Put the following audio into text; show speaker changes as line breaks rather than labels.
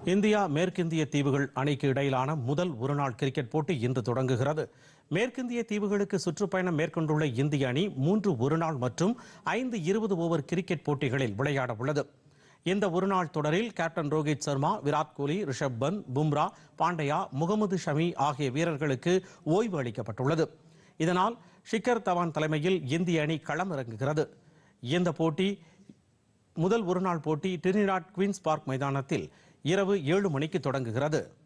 India மேற்கிந்திய தீவுகள் அணிக்கு இடையிலான முதல் ஒருநாள் கிரிக்கெட் போட்டி இன்று தொடங்குகிறது மேற்கிந்திய தீவுகளுக்கு சுற்றுப்பயணம் மேற்கொண்டுள்ள இந்திய அணி மூன்று ஒருநாள் மற்றும் ஐந்து இருபது ஓவர் கிரிக்கெட் போட்டிகளில் விளையாட உள்ளது இந்த ஒருநாள் தொடரில் கேப்டன் ரோஹித் சர்மா விராட் கோலி ரிஷப் பந்த் பும்ரா பாண்டியா முகமது ஷமி ஆகிய வீரர்களுக்கு ஓய்வு அளிக்கப்பட்டுள்ளது இதனால் ஷிக்கர் தவான் தலைமையில் இந்திய அணி களமிறங்குகிறது இந்த போட்டி முதல் ஒருநாள் போட்டி டிரினிடாட் குவீன்ஸ் பார்க் மைதானத்தில் இரவு ஏழு மணிக்கு தொடங்குகிறது